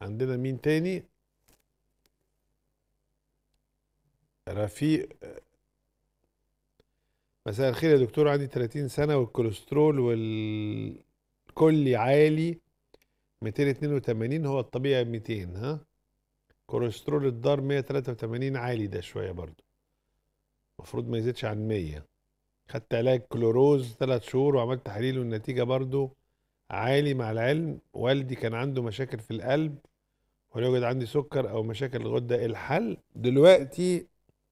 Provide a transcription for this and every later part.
عندنا مين تاني رفيق مساء الخير يا دكتور عندي 30 سنة والكوليسترول والكلي عالي 282 هو الطبيعي 200 ها كوليسترول الدار 183 عالي ده شوية برضو المفروض ما يزيدش عن 100 خدت علاج كلوروز ثلاث شهور وعملت تحاليل والنتيجة برضو عالي مع العلم والدي كان عنده مشاكل في القلب ولا يوجد عندي سكر او مشاكل الغدة الحل دلوقتي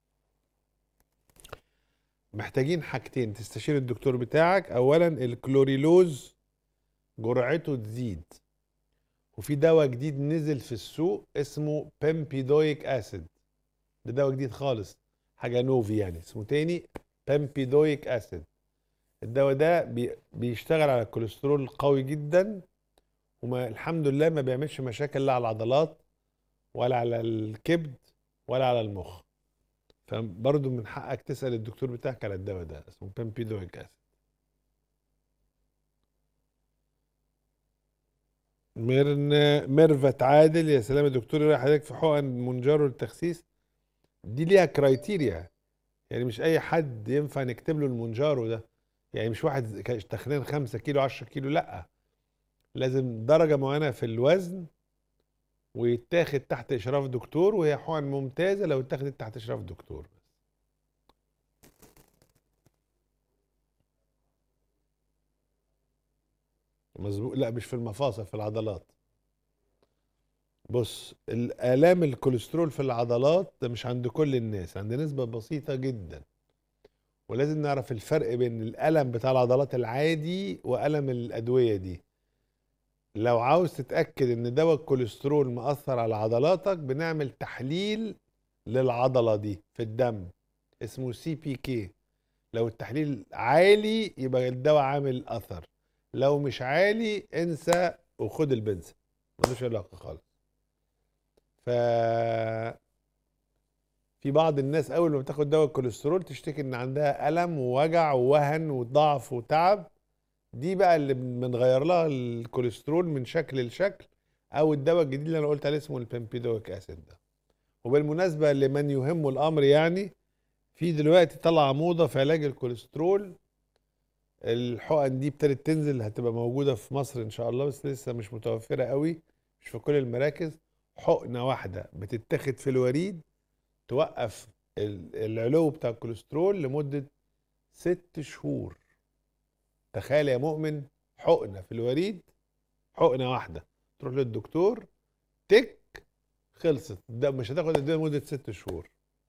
محتاجين حاجتين تستشير الدكتور بتاعك اولا الكلوريلوز جرعته تزيد وفي دواء جديد نزل في السوق اسمه بامبيدويك اسيد ده دواء جديد خالص حاجه نوفي يعني اسمه تاني بامبيدويك اسيد الدواء ده بي بيشتغل على الكوليسترول قوي جدا وما الحمد لله ما بيعملش مشاكل لا على العضلات ولا على الكبد ولا على المخ فبرضه من حقك تسأل الدكتور بتاعك على الدواء ده اسمه بامبيدويك اسيد ميرن ميرفت عادل يا سلام يا دكتور رايح حضرتك في حقن مونجارو للتخسيس دي ليها كرايتيريا يعني مش اي حد ينفع نكتب له المونجارو ده يعني مش واحد تخنان 5 كيلو 10 كيلو لا لازم درجة معينة في الوزن ويتاخد تحت اشراف دكتور وهي حقن ممتازة لو اتاخدت تحت اشراف دكتور مظبوط لا مش في المفاصل في العضلات بص الآلام الكوليسترول في العضلات ده مش عند كل الناس عند نسبة بسيطة جدا ولازم نعرف الفرق بين الألم بتاع العضلات العادي وألم الأدوية دي لو عاوز تتأكد إن دواء الكوليسترول مأثر على عضلاتك بنعمل تحليل للعضلة دي في الدم اسمه سي بي كي لو التحليل عالي يبقى الدواء عامل أثر لو مش عالي انسى وخد البنسة ملوش علاقة خالص ف في بعض الناس اول ما بتاخد دواء الكوليسترول تشتكي ان عندها الم ووجع ووهن وضعف وتعب دي بقى اللي بنغير لها الكوليسترول من شكل لشكل او الدواء الجديد اللي انا قلت عليه اسمه البامبيدويك اسيد ده وبالمناسبه لمن يهمه الامر يعني في دلوقتي طلع موضه في علاج الكوليسترول الحقن دي ابتدت تنزل هتبقى موجوده في مصر ان شاء الله بس لسه مش متوفره قوي مش في كل المراكز حقنه واحده بتتاخد في الوريد توقف العلو بتاع الكوليسترول لمده ست شهور تخيل يا مؤمن حقنه في الوريد حقنه واحده تروح للدكتور تك خلصت ده مش هتاخد الدواء لمده ست شهور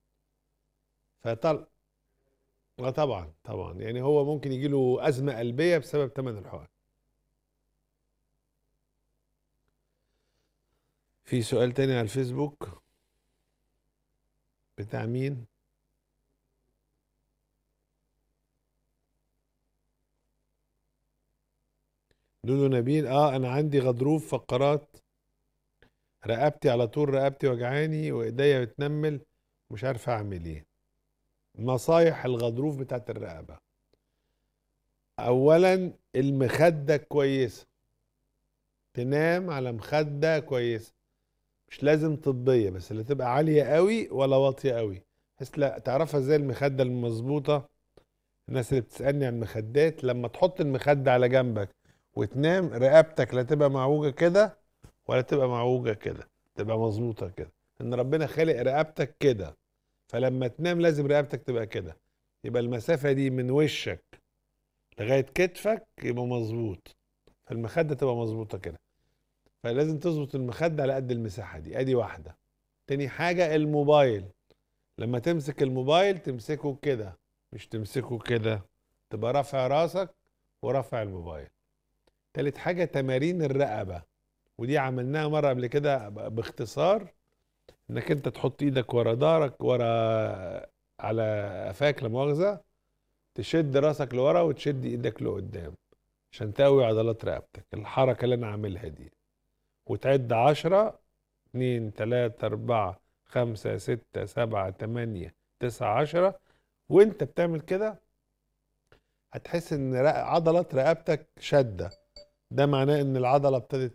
فطل اه طبعا طبعا يعني هو ممكن يجي له ازمه قلبيه بسبب ثمن الحقن في سؤال تاني على الفيسبوك بتاع مين دودو نبيل اه انا عندي غضروف فقرات رقبتي على طول رقبتي وجعاني وايديا بتنمل مش عارف اعمل ايه نصايح الغضروف بتاعت الرقبه اولا المخده كويسه تنام على مخده كويسه مش لازم طبيه بس اللي تبقى عاليه قوي ولا واطيه قوي بحيث لا تعرفها ازاي المخده المظبوطه الناس اللي بتسالني عن المخدات لما تحط المخده على جنبك وتنام رقبتك لا تبقى معوجه كده ولا تبقى معوجه كده تبقى مظبوطه كده ان ربنا خالق رقبتك كده فلما تنام لازم رقبتك تبقى كده يبقى المسافه دي من وشك لغايه كتفك يبقى مظبوط فالمخده تبقى مظبوطه كده فلازم تظبط المخده على قد المساحه دي ادي واحده تاني حاجه الموبايل لما تمسك الموبايل تمسكه كده مش تمسكه كده تبقى رافع راسك ورافع الموبايل تالت حاجة تمارين الرقبة ودي عملناها مرة قبل كده باختصار انك انت تحط ايدك ورا ظهرك ورا على قفاك لا مؤاخذة تشد راسك لورا وتشد ايدك لقدام عشان تقوي عضلات رقبتك الحركة اللي انا عاملها دي وتعد عشرة اتنين تلاتة اربعة خمسة ستة سبعة تمانية تسعة عشرة وانت بتعمل كده هتحس ان عضلات رقبتك شده ده معناه ان العضله ابتدت